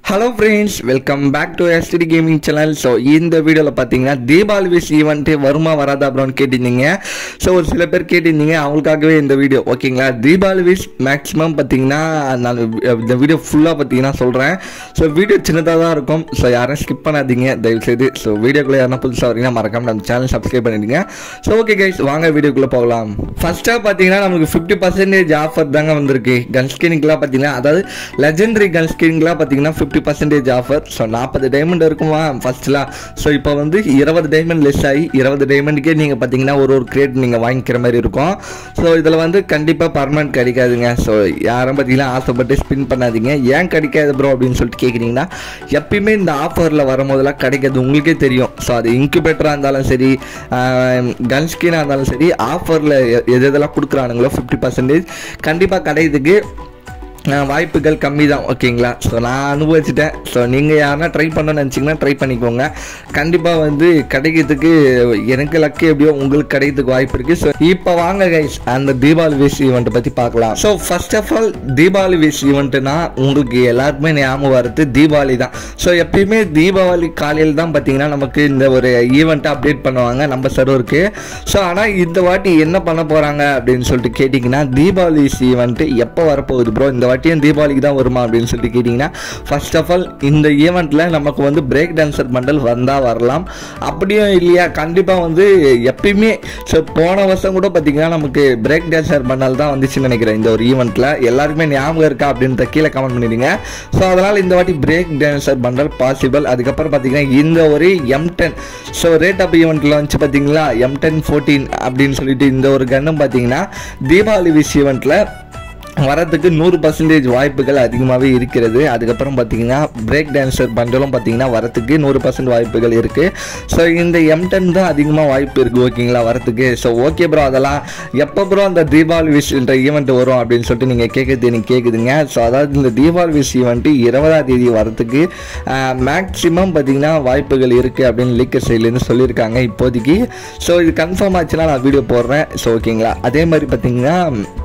hello friends welcome back to SD gaming channel so இந்த வீடியோவில் பார்த்தீங்கன்னா தீபாவளி விஷ் ஈவெண்ட்டு வருமா வராதா அப்படின்னு கேட்டிருந்தீங்க ஸோ ஒரு சில பேர் கேட்டிருந்தீங்க அவங்களுக்காகவே இந்த வீடியோ ஓகேங்களா தீபாவளி விஷ் மேக்ஸிமம் பார்த்தீங்கன்னா நான் இந்த வீடியோ ஃபுல்லாக பார்த்தீங்கன்னா சொல்கிறேன் ஸோ வீடியோ சின்னதாக தான் இருக்கும் ஸோ யாரும் ஸ்கிப் பண்ணாதீங்க தயவுசெய்து ஸோ வீடியோக்குள்ளே யாரும் புதுசாக வரீங்கன்னா மறக்காம நம்ம சேனல் சப்ஸ்கிரைப் பண்ணிடுங்க ஸோ ஓகே கைஸ் வாங்க வீடியோக்குள்ளே போகலாம் ஃபஸ்ட்டாக பார்த்தீங்கன்னா நமக்கு ஃபிஃப்டி பர்சன்டேஜ் ஆஃபர் தாங்க வந்திருக்கு கன் ஸ்கின்னுக்குலாம் பார்த்தீங்கன்னா அதாவது லெஜெண்டரி கன் ஸ்கின்னுக்குலாம் பார்த்தீங்கன்னா ஃபிஃப்டி பர்சன்டேஜ் ஆஃபர் ஸோ நாற்பது டைமண்ட் இருக்குமா ஃபர்ஸ்ட்லாம் ஸோ இப்போ வந்து இருபது டைமண்ட் லெஸ் ஆகி இருபது டைமண்டுக்கே நீங்கள் பார்த்தீங்கன்னா ஒரு ஒரு கிரேட் நீங்கள் வாங்கிக்கிற மாதிரி இருக்கும் ஸோ இதில் வந்து கண்டிப்பாக பர்மனெண்ட் கிடைக்காதுங்க ஸோ யாரும் பார்த்தீங்கன்னா ஆசைப்பட்டு ஸ்பின் பண்ணாதீங்க ஏன் கிடைக்காது ப்ரோ அப்படின்னு சொல்லிட்டு கேட்குறீங்கன்னா எப்பயுமே இந்த ஆஃபரில் வரும்போதெல்லாம் கிடைக்காது உங்களுக்கே தெரியும் ஸோ அது இன்குபேட்டராக இருந்தாலும் சரி கன் ஸ்கின்னாக இருந்தாலும் சரி ஆஃபரில் எது எதெல்லாம் கொடுக்குறானுங்களோ ஃபிஃப்டி பர்சன்டேஜ் கண்டிப்பாக கிடைக்கிறதுக்கு அஹ் வாய்ப்புகள் கம்மி தான் ஓகேங்களா ஸோ நான் அனுபவிச்சிட்டேன் ஸோ நீங்கள் யாருன்னா ட்ரை பண்ணணும்னு நினச்சிங்கன்னா ட்ரை பண்ணிக்கோங்க கண்டிப்பாக வந்து கிடைக்கிறதுக்கு எனக்கு லக்கு எப்படியோ உங்களுக்கு கிடைக்கிறதுக்கு வாய்ப்பு இருக்குது ஸோ இப்போ வாங்க கைஸ் அந்த தீபாவளி விஷ் ஈவெண்ட்டை பற்றி பார்க்கலாம் so first of all Deepavali wish ஈவெண்ட்டுனா உங்களுக்கு எல்லாருக்குமே ஞாபகம் வருது தீபாவளி தான் ஸோ எப்பயுமே தீபாவளி காலையில் தான் பார்த்தீங்கன்னா நமக்கு இந்த ஒரு ஈவெண்ட்டை அப்டேட் பண்ணுவாங்க நம்ம சர்வருக்கு ஸோ ஆனால் இந்த வாட்டி என்ன பண்ண போகிறாங்க அப்படின்னு சொல்லிட்டு கேட்டிங்கன்னா தீபாவளி ஈவெண்ட்டு எப்போ வரப்போகுது ப்ரோ இந்த வாட்டியும் தீபாவளிக்கு தான் வருமா அப்படின்னு சொல்லிட்டு கேட்டிங்கன்னா ஃபர்ஸ்ட் ஆஃப் ஆல் இந்த ஈவெண்ட்டில் நமக்கு வந்து பிரேக் டான்சர் பண்டல் வந்தால் வரலாம் அப்படியும் இல்லையா கண்டிப்பாக வந்து எப்பயுமே ஸோ போன வருஷம் கூட பார்த்தீங்கன்னா நமக்கு பிரேக் டான்சர் பண்டல் தான் வந்துச்சுன்னு நினைக்கிறேன் இந்த ஒரு ஈவெண்ட்டில் எல்லாருக்குமே ஞாபகம் இருக்கா அப்படின்ற கீழே கமெண்ட் பண்ணிடுங்க ஸோ அதனால் இந்த வாட்டி பிரேக் டான்சர் பண்டல் பாசிபிள் அதுக்கப்புறம் பார்த்தீங்கன்னா இந்த ஒரு M ten so rate of ஈவெண்ட்டில் வந்துச்சு பார்த்தீங்களா எம் டென் ஃபோர்டீன் அப்படின்னு சொல்லிட்டு இந்த ஒரு கன்னும் பார்த்தீங்கன்னா தீபாவளி விஷ் ஈவெண்ட்டில் வரதுக்கு நூறு பர்சன்டேஜ் வாய்ப்புகள் அதிகமாகவே இருக்கிறது அதுக்கப்புறம் பார்த்தீங்கன்னா பிரேக் டான்சர் பண்டலும் பார்த்தீங்கன்னா வரத்துக்கு நூறு பர்சன்ட் வாய்ப்புகள் இருக்குது ஸோ இந்த எம் டென் தான் அதிகமாக வாய்ப்பு இருக்குது ஓகேங்களா வரத்துக்கு ஸோ ஓகே ப்ரோ அதெல்லாம் எப்போ ப்ரோ அந்த தீபாவளி விஷன்ற ஈவெண்ட் வரும் அப்படின்னு சொல்லிட்டு நீங்கள் கேட்குறது எனக்கு கேட்குதுங்க ஸோ அதாவது இந்த தீபாவளி விஷ் ஈவெண்ட்டு இருபதாம் தேதி வரத்துக்கு மேக்ஸிமம் பார்த்தீங்கன்னா வாய்ப்புகள் இருக்குது அப்படின்னு லீக்கர் சைட்லேருந்து சொல்லியிருக்காங்க இப்போதைக்கு ஸோ இது கன்ஃபார்ம் ஆச்சுன்னா நான் வீடியோ போடுறேன் ஸோ ஓகேங்களா அதே மாதிரி பார்த்தீங்கன்னா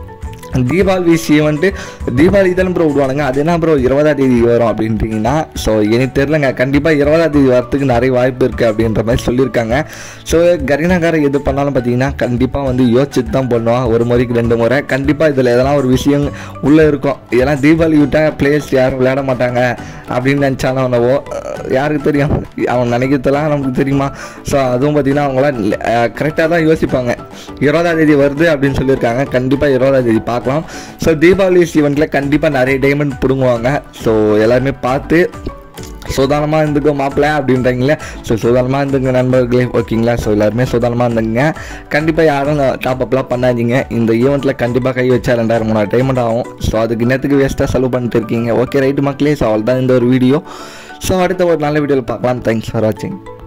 தீபாவளி விஷ் ஈவெண்ட்டு தீபாவளி தானே ப்ரோ விடுவானுங்க அது என்ன ப்ரோ இருபதாம் தேதி வரும் அப்படின்றீங்கன்னா ஸோ எனக்கு தெரிலங்க கண்டிப்பாக இருபதாம் தேதி வரத்துக்கு நிறைய வாய்ப்பு இருக்குது அப்படின்ற மாதிரி சொல்லியிருக்காங்க ஸோ கரினாக்காரர் எது பண்ணாலும் பார்த்தீங்கன்னா கண்டிப்பாக வந்து யோசிச்சுட்டு தான் பண்ணுவான் ஒரு முறைக்கு ரெண்டு முறை கண்டிப்பாக இதில் எதனா ஒரு விஷயம் உள்ளே இருக்கும் ஏன்னா தீபாவளி விட்டால் பிளேயர்ஸ் யாரும் விளையாட மாட்டாங்க அப்படின்னு நினச்சானோ என்னவோ யாருக்கு தெரியும் அவன் நினைக்கிறதெல்லாம் நமக்கு தெரியுமா ஸோ அதுவும் பார்த்தீங்கன்னா அவங்களாம் கரெக்டாக தான் யோசிப்பாங்க இருபதாம் தேதி வருது அப்படின்னு சொல்லியிருக்காங்க கண்டிப்பாக இருபதாம் தேதி பார்க்கலாம் ஸோ தீபாவளி ஈவெண்ட்டில் கண்டிப்பாக நிறைய டைமண்ட் பிடுங்குவாங்க ஸோ எல்லாருமே பார்த்து சுதானமாக இருந்துக்கோ மாப்பிள்ள அப்படின்றீங்களே ஸோ சுதானமாக இருந்துங்க நண்பர்களே ஓகேங்களா ஸோ எல்லாருமே சுதானமாக இருந்துங்க கண்டிப்பாக யாரும் டாப் அப்லாம் பண்ணாதீங்க இந்த ஈவெண்ட்டில் கண்டிப்பாக கை வச்சா ரெண்டாயிரம் மூணாயிரம் டைமண்ட் ஆகும் ஸோ அதுக்கு இன்னத்துக்கு வேஸ்ட்டாக செலவு பண்ணிட்டு இருக்கீங்க ஓகே ரைட்டு மக்களே ஸோ அவள் தான் இந்த ஒரு வீடியோ ஸோ அடுத்த ஒரு நல்ல வீடியோவில் பார்க்கலாம் தேங்க்ஸ் ஃபார் வாட்சிங்